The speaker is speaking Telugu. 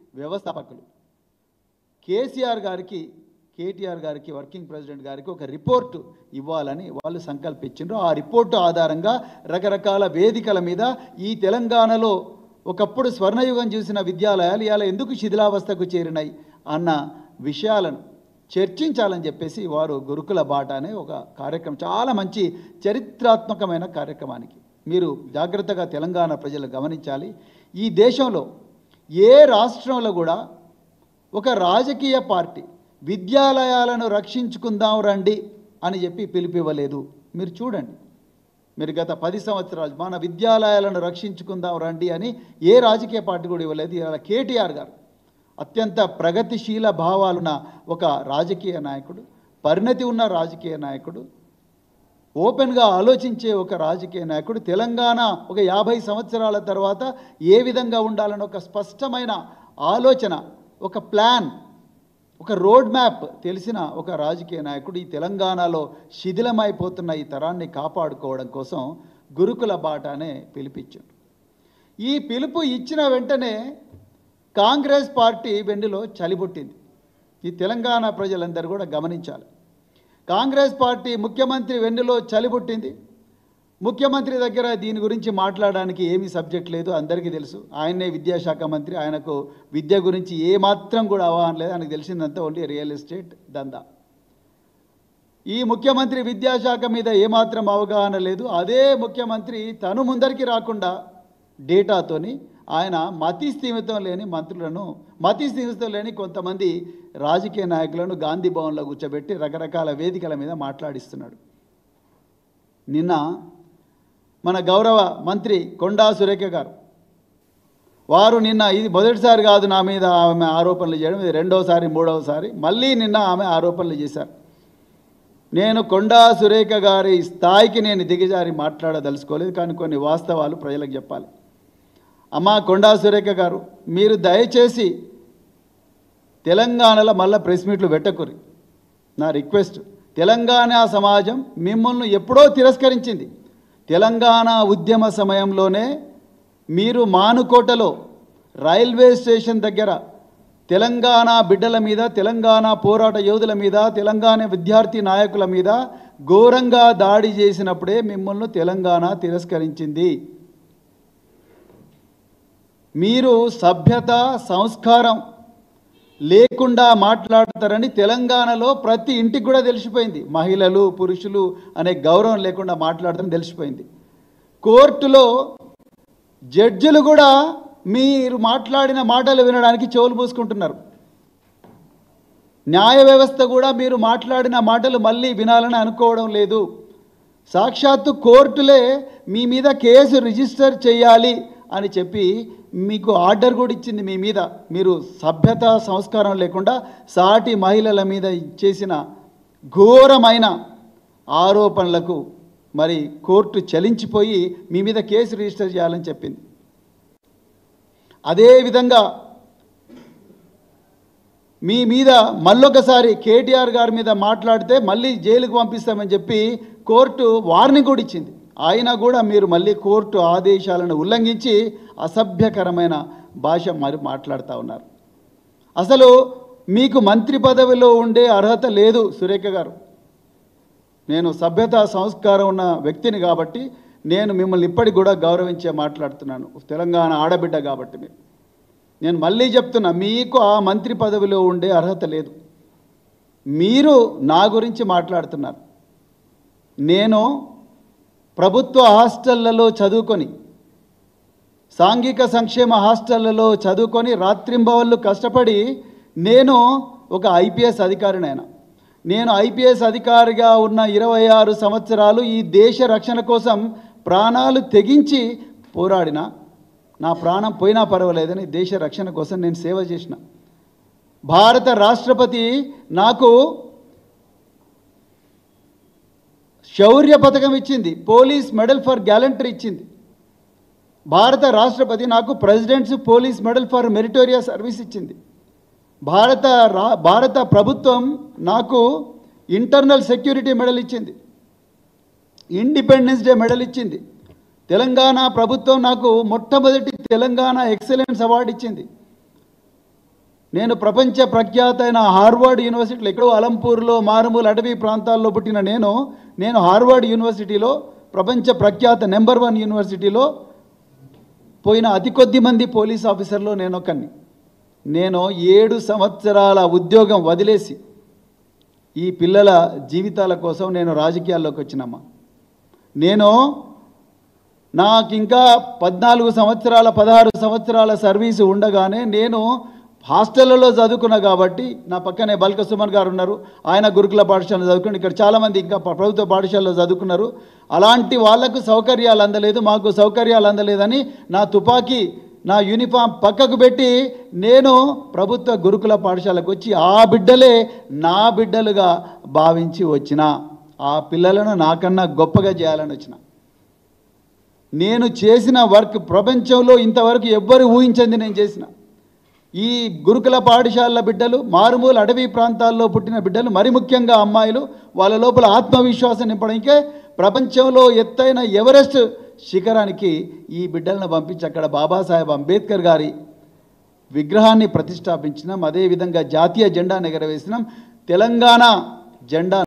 వ్యవస్థాపకులు కేసీఆర్ గారికి కేటీఆర్ గారికి వర్కింగ్ ప్రెసిడెంట్ గారికి ఒక రిపోర్టు ఇవ్వాలని వాళ్ళు సంకల్పించారు ఆ రిపోర్టు ఆధారంగా రకరకాల వేదికల మీద ఈ తెలంగాణలో ఒకప్పుడు స్వర్ణయుగం చూసిన విద్యాలయాలు ఇవాళ ఎందుకు శిథిలావస్థకు చేరినాయి అన్న విషయాలను చర్చించాలని చెప్పేసి వారు గురుకుల బాట అనే ఒక కార్యక్రమం చాలా మంచి చరిత్రాత్మకమైన కార్యక్రమానికి మీరు జాగ్రత్తగా తెలంగాణ ప్రజలు గమనించాలి ఈ దేశంలో ఏ రాష్ట్రంలో కూడా ఒక రాజకీయ పార్టీ విద్యాలయాలను రక్షించుకుందాం రండి అని చెప్పి పిలిపివ్వలేదు మీరు చూడండి మీరు గత పది సంవత్సరాలు మన విద్యాలయాలను రక్షించుకుందాం రండి అని ఏ రాజకీయ పార్టీ కూడా ఇవ్వలేదు ఇవాళ కేటీఆర్ గారు అత్యంత ప్రగతిశీల భావాలున్న ఒక రాజకీయ నాయకుడు పరిణతి ఉన్న రాజకీయ నాయకుడు ఓపెన్గా ఆలోచించే ఒక రాజకీయ నాయకుడు తెలంగాణ ఒక యాభై సంవత్సరాల తర్వాత ఏ విధంగా ఉండాలని ఒక స్పష్టమైన ఆలోచన ఒక ప్లాన్ ఒక రోడ్ మ్యాప్ తెలిసిన ఒక రాజకీయ నాయకుడు ఈ తెలంగాణలో శిథిలమైపోతున్న ఈ తరాన్ని కాపాడుకోవడం కోసం గురుకుల బాటానే పిలిపించాడు ఈ పిలుపు ఇచ్చిన వెంటనే కాంగ్రెస్ పార్టీ వెండిలో చలిపుట్టింది ఈ తెలంగాణ ప్రజలందరూ కూడా గమనించాలి కాంగ్రెస్ పార్టీ ముఖ్యమంత్రి వెన్నులో చలిపుట్టింది ముఖ్యమంత్రి దగ్గర దీని గురించి మాట్లాడడానికి ఏమీ సబ్జెక్ట్ లేదు అందరికీ తెలుసు ఆయనే విద్యాశాఖ మంత్రి ఆయనకు విద్య గురించి ఏమాత్రం కూడా అవగాహన లేదు ఆయనకు తెలిసిందంతా ఓన్లీ రియల్ ఎస్టేట్ దందా ఈ ముఖ్యమంత్రి విద్యాశాఖ మీద ఏమాత్రం అవగాహన లేదు అదే ముఖ్యమంత్రి తను ముందరికి రాకుండా డేటాతోని ఆయన మతి స్థిమితం లేని మంత్రులను మతి స్థిమితం లేని కొంతమంది రాజకీయ నాయకులను గాంధీ భవన్లో కూర్చోబెట్టి రకరకాల వేదికల మీద మాట్లాడిస్తున్నాడు నిన్న మన గౌరవ మంత్రి కొండా సురేఖ గారు వారు నిన్న ఇది మొదటిసారి కాదు నా మీద ఆమె ఆరోపణలు చేయడం ఇది రెండోసారి మూడవసారి మళ్ళీ నిన్న ఆమె ఆరోపణలు చేశారు నేను కొండా సురేఖ గారి స్థాయికి నేను దిగజారి మాట్లాడదలుచుకోలేదు కానీ కొన్ని వాస్తవాలు ప్రజలకు చెప్పాలి అమ్మా కొండా సురేఖ గారు మీరు దయచేసి తెలంగాణలో మళ్ళీ ప్రెస్ మీట్లు పెట్టకురి నా రిక్వెస్ట్ తెలంగాణ సమాజం మిమ్మల్ని ఎప్పుడో తిరస్కరించింది తెలంగాణ ఉద్యమ సమయంలోనే మీరు మానుకోటలో రైల్వే స్టేషన్ దగ్గర తెలంగాణ బిడ్డల మీద తెలంగాణ పోరాట యోధుల మీద తెలంగాణ విద్యార్థి నాయకుల మీద ఘోరంగా దాడి చేసినప్పుడే మిమ్మల్ని తెలంగాణ తిరస్కరించింది మీరు సభ్యత సంస్కారం లేకుండా మాట్లాడతారని తెలంగాణలో ప్రతి ఇంటికి కూడా తెలిసిపోయింది మహిళలు పురుషులు అనే గౌరవం లేకుండా మాట్లాడతారని తెలిసిపోయింది కోర్టులో జడ్జిలు కూడా మీరు మాట్లాడిన మాటలు వినడానికి చెవులు మూసుకుంటున్నారు న్యాయ వ్యవస్థ కూడా మీరు మాట్లాడిన మాటలు మళ్ళీ వినాలని అనుకోవడం లేదు సాక్షాత్తు కోర్టులే మీ మీద కేసు రిజిస్టర్ చేయాలి అని చెప్పి మీకు ఆర్డర్ కూడా ఇచ్చింది మీ మీద మీరు సభ్యత సంస్కారం లేకుండా సాటి మహిళల మీద చేసిన ఘోరమైన ఆరోపణలకు మరి కోర్టు చలించిపోయి మీ మీద కేసు రిజిస్టర్ చేయాలని చెప్పింది అదేవిధంగా మీ మీద మళ్ళొకసారి కేటీఆర్ గారి మీద మాట్లాడితే మళ్ళీ జైలుకు పంపిస్తామని చెప్పి కోర్టు వార్నింగ్ కూడా ఇచ్చింది అయినా కూడా మీరు మళ్ళీ కోర్టు ఆదేశాలను ఉల్లంఘించి అసభ్యకరమైన భాష మరి మాట్లాడుతూ ఉన్నారు అసలు మీకు మంత్రి పదవిలో ఉండే అర్హత లేదు సురేఖ గారు నేను సభ్యత సంస్కారం ఉన్న వ్యక్తిని కాబట్టి నేను మిమ్మల్ని ఇప్పటికి కూడా గౌరవించే మాట్లాడుతున్నాను తెలంగాణ ఆడబిడ్డ కాబట్టి మీరు నేను మళ్ళీ చెప్తున్నా మీకు ఆ మంత్రి పదవిలో ఉండే అర్హత లేదు మీరు నా గురించి మాట్లాడుతున్నారు నేను ప్రభుత్వ హాస్టళ్లలో చదువుకొని సాంఘిక సంక్షేమ హాస్టళ్లలో చదువుకొని రాత్రింబవళ్ళు కష్టపడి నేను ఒక ఐపీఎస్ అధికారినైనా నేను ఐపీఎస్ అధికారిగా ఉన్న ఇరవై ఆరు సంవత్సరాలు ఈ దేశ రక్షణ కోసం ప్రాణాలు తెగించి పోరాడిన నా ప్రాణం పోయినా పర్వాలేదని దేశ రక్షణ కోసం నేను సేవ చేసిన భారత రాష్ట్రపతి నాకు శౌర్య పథకం ఇచ్చింది పోలీస్ మెడల్ ఫర్ గ్యాలంటరీ ఇచ్చింది భారత రాష్ట్రపతి నాకు president's police medal for meritorious service ఇచ్చింది భారత రా భారత ప్రభుత్వం నాకు ఇంటర్నల్ సెక్యూరిటీ మెడల్ ఇచ్చింది ఇండిపెండెన్స్ డే మెడల్ ఇచ్చింది తెలంగాణ ప్రభుత్వం నాకు మొట్టమొదటి తెలంగాణ ఎక్సలెన్స్ అవార్డు ఇచ్చింది నేను ప్రపంచ ప్రఖ్యాతైన హార్వర్డ్ యూనివర్సిటీలో ఎక్కడో అలంపూర్లో మారుమూల అటవీ ప్రాంతాల్లో పుట్టిన నేను నేను హార్వర్డ్ యూనివర్సిటీలో ప్రపంచ ప్రఖ్యాత నెంబర్ వన్ యూనివర్సిటీలో పోయిన అతి కొద్ది మంది పోలీస్ ఆఫీసర్లో నేను ఒకరిని నేను ఏడు సంవత్సరాల ఉద్యోగం వదిలేసి ఈ పిల్లల జీవితాల కోసం నేను రాజకీయాల్లోకి వచ్చినమ్మా నేను నాకు ఇంకా పద్నాలుగు సంవత్సరాల పదహారు సంవత్సరాల సర్వీసు ఉండగానే నేను హాస్టళ్లలో చదువుకున్నా కాబట్టి నా పక్కనే బల్క సుమన్ గారు ఉన్నారు ఆయన గురుకుల పాఠశాలలో చదువుకుని ఇక్కడ చాలామంది ఇంకా ప- ప్రభుత్వ పాఠశాలలో చదువుకున్నారు అలాంటి వాళ్లకు సౌకర్యాలు అందలేదు మాకు సౌకర్యాలు అందలేదని నా తుపాకీ నా యూనిఫామ్ పక్కకు పెట్టి నేను ప్రభుత్వ గురుకుల పాఠశాలకు వచ్చి ఆ బిడ్డలే నా బిడ్డలుగా భావించి వచ్చిన ఆ పిల్లలను నాకన్నా గొప్పగా చేయాలని వచ్చిన నేను చేసిన వర్క్ ప్రపంచంలో ఇంతవరకు ఎవ్వరు ఊహించింది నేను చేసిన ఈ గురుకుల పాఠశాలల బిడ్డలు మారుమూల అటవీ ప్రాంతాల్లో పుట్టిన బిడ్డలు మరి ముఖ్యంగా అమ్మాయిలు వాళ్ళ లోపల ఆత్మవిశ్వాసం నింపడానికే ప్రపంచంలో ఎత్తైన ఎవరెస్ట్ శిఖరానికి ఈ బిడ్డలను పంపించి అక్కడ బాబాసాహెబ్ అంబేద్కర్ గారి విగ్రహాన్ని ప్రతిష్టాపించినాం అదేవిధంగా జాతీయ జెండా ఎగరవేసినాం తెలంగాణ జెండా